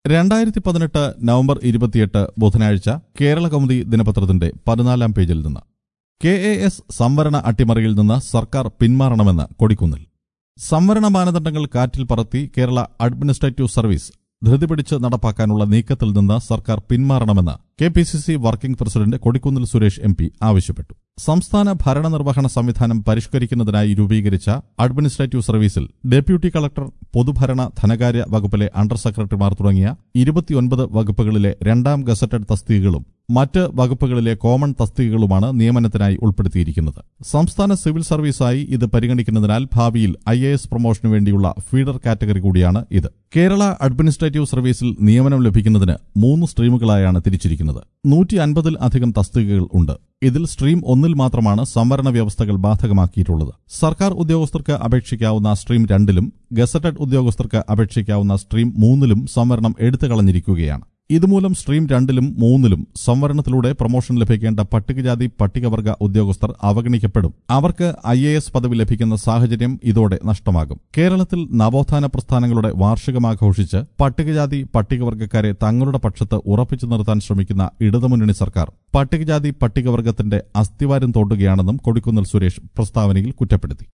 രണ്ടായിരത്തി പതിനെട്ട് നവംബർ ഇരുപത്തിയെട്ട് ബുധനാഴ്ച കേരള കൗമുദി ദിനപത്രത്തിന്റെ പതിനാലാം പേജിൽ നിന്ന് കെ എ എസ് സംവരണ അട്ടിമറിയിൽ നിന്ന് സർക്കാർ പിന്മാറണമെന്ന് കൊടിക്കുന്നിൽ സംവരണ മാനദണ്ഡങ്ങൾ കാറ്റിൽ പറത്തി കേരള അഡ്മിനിസ്ട്രേറ്റീവ് സർവീസ് ധൃതി പിടിച്ച് നടപ്പാക്കാനുള്ള നീക്കത്തിൽ നിന്ന് സർക്കാർ പിന്മാറണമെന്ന് K P C C working president Kodikunnil Suresh M P ആവശ്യപ്പെട്ടു സംസ്ഥാന ഭരണനിർവഹണ സംവിധാനം പരിഷ്കരിക്കുന്നതിനായി രൂപീകരിച്ച അഡ്മിനിസ്ട്രേറ്റീവ് സർവീസിൽ ഡെപ്യൂട്ടി കളക്ടർ പൊതുഭരണ ധനകാര്യ വകുപ്പിലെ അണ്ടർ സെക്രട്ടറിമാർ തുടങ്ങിയ ഇരുപത്തിയൊൻപത് വകുപ്പുകളിലെ രണ്ടാം ഗസറ്റഡ് തസ്തികകളും മറ്റ് വകുപ്പുകളിലെ കോമൺ തസ്തികകളുമാണ് നിയമനത്തിനായി ഉൾപ്പെടുത്തിയിരിക്കുന്നത് സംസ്ഥാന സിവിൽ സർവീസായി ഇത് പരിഗണിക്കുന്നതിനാൽ ഭാവിയിൽ ഐ എ എസ് പ്രൊമോഷനു വേണ്ടിയുള്ള ഫീഡർ കാറ്റഗറി കൂടിയാണ് ഇത് കേരള അഡ്മിനിസ്ട്രേറ്റീവ് സർവീസിൽ നിയമനം ലഭിക്കുന്നതിന് മൂന്ന് സ്ട്രീമുകളായാണ് തിരിച്ചിരിക്കുന്നത് നൂറ്റി അൻപതിൽ അധികം തസ്തികകൾ ഉണ്ട് ഇതിൽ സ്ട്രീം ഒന്നിൽ മാത്രമാണ് സംവരണ വ്യവസ്ഥകൾ ബാധകമാക്കിയിട്ടുള്ളത് സർക്കാർ ഉദ്യോഗസ്ഥർക്ക് അപേക്ഷിക്കാവുന്ന സ്ട്രീം രണ്ടിലും ഗസറ്റഡ് ഉദ്യോഗസ്ഥർക്ക് അപേക്ഷിക്കാവുന്ന സ്ട്രീം മൂന്നിലും സംവരണം എടുത്തു കളഞ്ഞിരിക്കുകയാണ് ഇതുമൂലം സ്ട്രീം രണ്ടിലും മൂന്നിലും സംവരണത്തിലൂടെ പ്രൊമോഷൻ ലഭിക്കേണ്ട പട്ടികജാതി പട്ടികവർഗ ഉദ്യോഗസ്ഥർ അവഗണിക്കപ്പെടും അവർക്ക് ഐ എ എസ് പദവി ലഭിക്കുന്ന സാഹചര്യം ഇതോടെ നഷ്ടമാകും കേരളത്തിൽ നവോത്ഥാന പ്രസ്ഥാനങ്ങളുടെ വാർഷികമാഘോഷിച്ച് പട്ടികജാതി പട്ടികവർഗക്കാരെ തങ്ങളുടെ പക്ഷത്ത് ഉറപ്പിച്ചു നിർത്താൻ ശ്രമിക്കുന്ന ഇടതുമുന്നണി സർക്കാർ പട്ടികജാതി പട്ടികവർഗത്തിന്റെ അസ്ഥിവാരം തോണ്ടുകയാണെന്നും കൊടിക്കുന്നിൽ സുരേഷ് പ്രസ്താവനയിൽ കുറ്റപ്പെടുത്തി